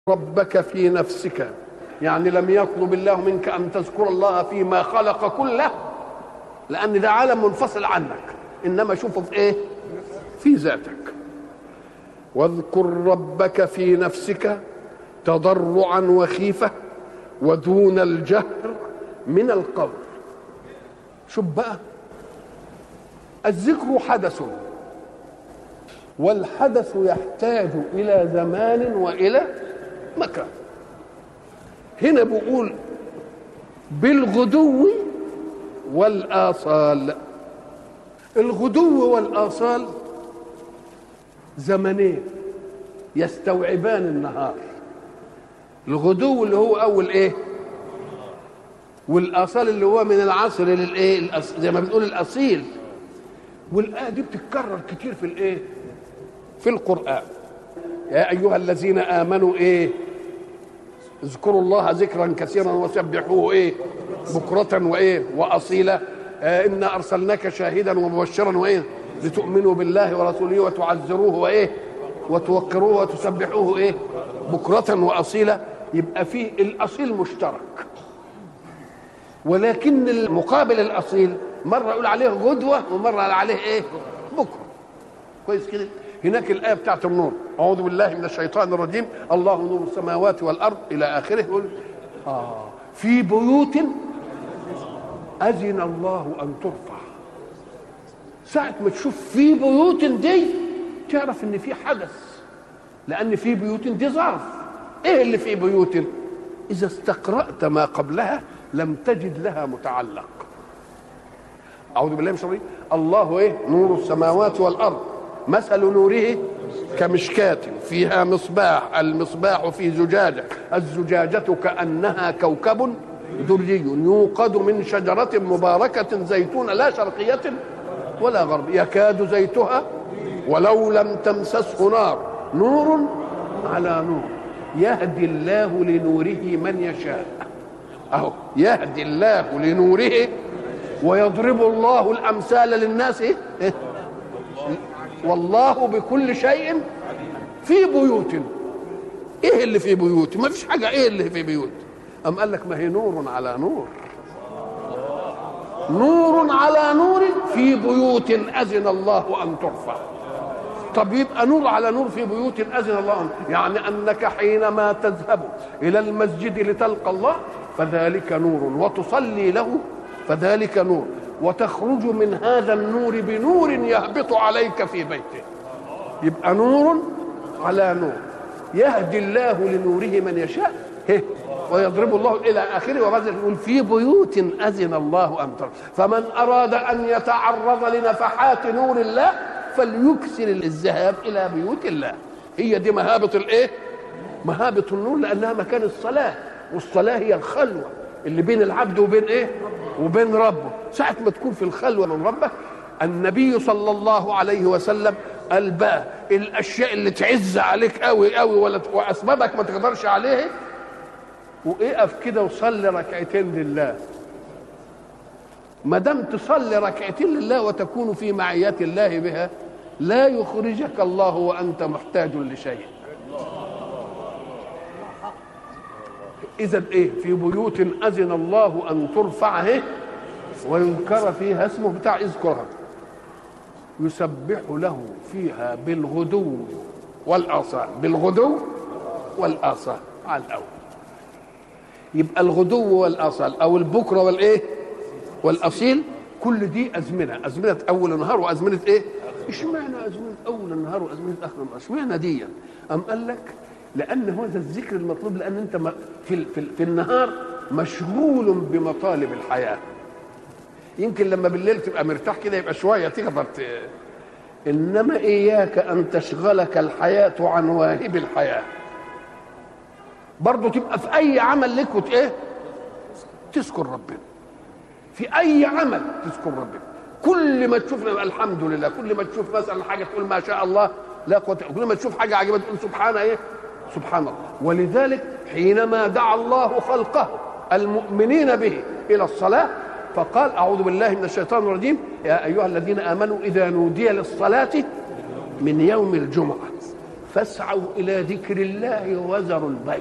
ربك في نفسك يعني لم يطلب الله منك ان تذكر الله فيما خلق كله لان ده عالم منفصل عنك انما شوفه في ايه في ذاتك واذكر ربك في نفسك تضرعا وخيفه ودون الجهر من القول شوف بقى الذكر حدث والحدث يحتاج الى زمان والى مكان هنا بيقول بالغدو والآصال الغدو والآصال زمنين يستوعبان النهار الغدو اللي هو أول إيه والآصال اللي هو من العصر للإيه زي ما بنقول الأصيل والآية دي بتتكرر كتير في الإيه في القرآن يا أيها الذين آمنوا إيه اذكروا الله ذكرا كثيرا وسبحوه ايه بكرة وايه واصيلا آه انا ارسلناك شاهدا ومبشرا وايه لتؤمنوا بالله ورسوله وتعزروه وايه وتوقروه وتسبحوه ايه بكرة واصيلا يبقى فيه الاصيل مشترك ولكن المقابل الاصيل مرة يقول عليه غدوة ومرة يقول عليه ايه بكرة كويس كده هناك الآية بتاعت النور أعوذ بالله من الشيطان الرجيم الله نور السماوات والأرض إلى آخره يقول آه في بيوت أذن الله أن ترفع ساعة ما تشوف في بيوت دي تعرف إن في حدث لأن في بيوت دي ظرف إيه اللي في بيوت إذا استقرأت ما قبلها لم تجد لها متعلق أعوذ بالله من الشيطان الله إيه نور السماوات والأرض مثل نوره كمشكاة فيها مصباح المصباح في زجاجة الزجاجة كأنها كوكب دري يوقد من شجرة مباركة زيتون لا شرقية ولا غرب يكاد زيتها ولو لم تمسسه نار نور على نور يهدي الله لنوره من يشاء اهو يهدي الله لنوره ويضرب الله الامثال للناس إيه؟ والله بكل شيء في بيوت ايه اللي في بيوت ما فيش حاجه ايه اللي في بيوت ام قال لك ما هي نور على نور نور على نور في بيوت اذن الله ان ترفع طب يبقى نور على نور في بيوت اذن الله أن يعني انك حينما تذهب الى المسجد لتلقى الله فذلك نور وتصلي له فذلك نور وتخرج من هذا النور بنور يهبط عليك في بيته يبقى نور على نور يهدي الله لنوره من يشاء ويضرب الله الى اخره وبعد يقول في بيوت اذن الله ان ترى فمن اراد ان يتعرض لنفحات نور الله فليكثر الذهاب الى بيوت الله هي دي مهابه الايه مهابه النور لانها مكان الصلاه والصلاه هي الخلوه اللي بين العبد وبين ايه وبين ربه ساعة ما تكون في الخلوة من ربك النبي صلى الله عليه وسلم قال بقى الاشياء اللي تعز عليك قوي قوي ولا واسبابك ما تقدرش عليها واقف كده وصلي ركعتين لله ما دام تصلي ركعتين لله وتكون في معية الله بها لا يخرجك الله وانت محتاج لشيء اذا ايه في بيوت اذن الله ان ترفع ايه وينكر فيها اسمه بتاع اذكرها يسبح له فيها بالغدو والآصال بالغدو والآصال على الأول يبقى الغدو والآصال أو البكرة والإيه والأصيل كل دي أزمنة أزمنة أول النهار وأزمنة إيه اشمعنى أزمنة أول النهار وأزمنة آخر النهار اشمعنى دي أم قال لك لأن هذا الذكر المطلوب لأن أنت في, في, في النهار مشغول بمطالب الحياه يمكن لما بالليل تبقى مرتاح كده يبقى شويه تقدر ت... انما اياك ان تشغلك الحياه عن واهب الحياه برضه تبقى في اي عمل لك وت ايه تذكر ربنا في اي عمل تذكر ربنا كل ما تشوف الحمد لله كل ما تشوف مثلا حاجه تقول ما شاء الله لا قوه كل ما تشوف حاجه عجيبه تقول سبحان ايه سبحان الله ولذلك حينما دعا الله خلقه المؤمنين به الى الصلاه فقال أعوذ بالله من الشيطان الرجيم يا أيها الذين آمنوا إذا نودي للصلاة من يوم الجمعة فاسعوا الى ذكر الله وذروا البيع